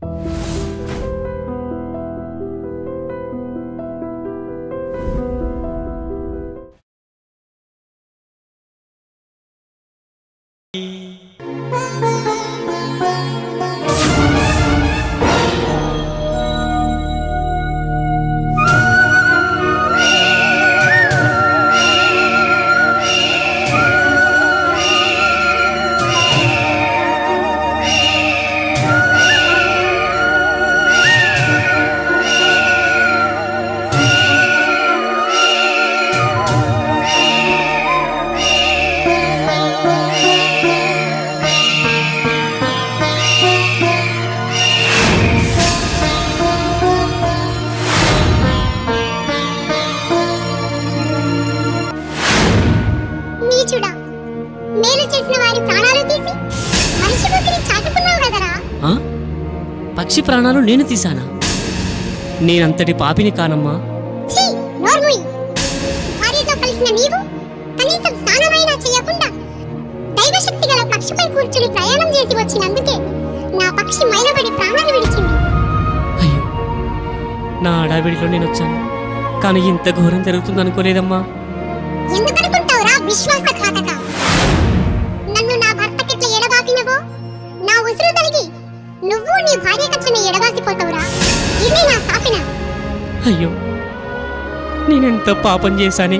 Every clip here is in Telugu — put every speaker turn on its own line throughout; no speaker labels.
నీచుడా మేలు చేసిన వారి ప్రాణాలు తీసి మనిషి బుద్ధిని చాటుకున్నావు కదరా
ఆ? పక్షి ప్రాణాలు నేను తీశానా నేనంతటి పాపిని కానమ్మా
ఛీ నోర్ముయ్ భార్యతో కలిసిన నీవు కనీసం స్నానమైనా చేయకుండా దైవశక్తి గల పక్షిపై కూర్చుని ప్రయాణం చేసి వచ్చినందుకే నా పక్షి మైలబడి ప్రాణాలు విడిచింది
అయ్యో నా అడావిడిలో నేను వచ్చాను కానీ ఇంత ఘోరం జరుగుతుంది అనుకోలేదమ్మా
ఎందుకనుకుంటావురా విశ్వాసఘాతక నన్ను నా భర్తకిట్ల ఎడబాపినవో నా ఉసురు తలిగి నువ్వు నీ భార్య కట్లనే ఎడబాసిపోతావురా ఇదే నా శాపన
అయ్యో నేనెంత పాపం చేశానే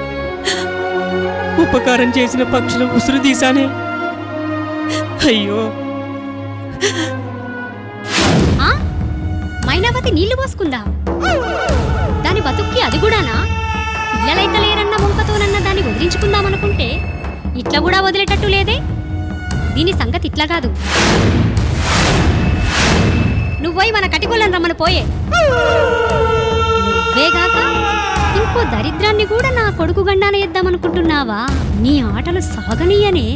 ఉపకారం చేసిన పక్షులు ఉసురు తీశానే అయ్యో
ఆ మైనావతి నీళ్లు పోసుకుందా దాని బతుక్కి అది కూడానా పిల్లలైతే లేరన్న ముంకతోనన్న దాన్ని వదిలించుకుందామనుకుంటే ఇట్లా కూడా వదిలేటట్టు లేదే దీని సంగతి ఇట్లా కాదు నువ్వై మన కటికొల్లని రమ్మని పోయే నువ్వేగాక ఇంకో దరిద్రాన్ని కూడా నా కొడుకు గండాన ఎద్దామనుకుంటున్నావా నీ ఆటలు సాగనీయనే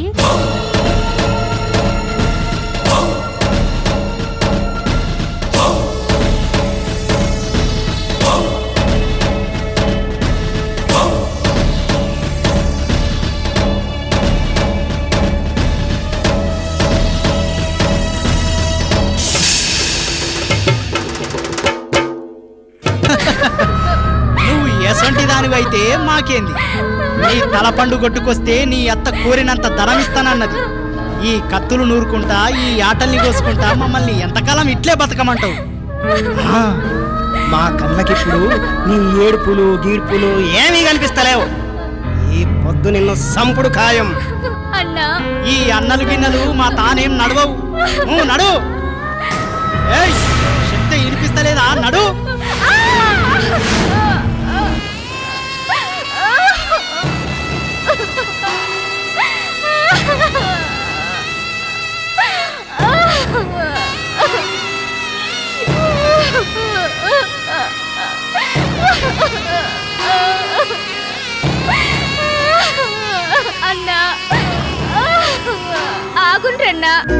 నువ్వు ఎసంటి దానివైతే మాకేంది నీ తలపండు కొట్టుకొస్తే నీ అత్త కోరినంత ధనమిస్తానన్నది ఈ కత్తులు నూరుకుంటా ఈ ఆటల్ని కోసుకుంటా మమ్మల్ని ఎంతకాలం ఇట్లే బతకమంటావు ఆ, మా కళ్ళకిప్పుడు నీ ఏడుపులు గీడ్పులు ఏమీ కనిపిస్తలేవు ఈ పొద్దు నిన్ను సంపుడు ఖాయం
అన్నా
ఈ అన్నలు గిన్నెలు మా తానేం నడవవు నువ్వు నడు ఏయ్ చెప్తే వినిపిస్తలేదా నడు
అన్నా ఆగుండ్రన్నా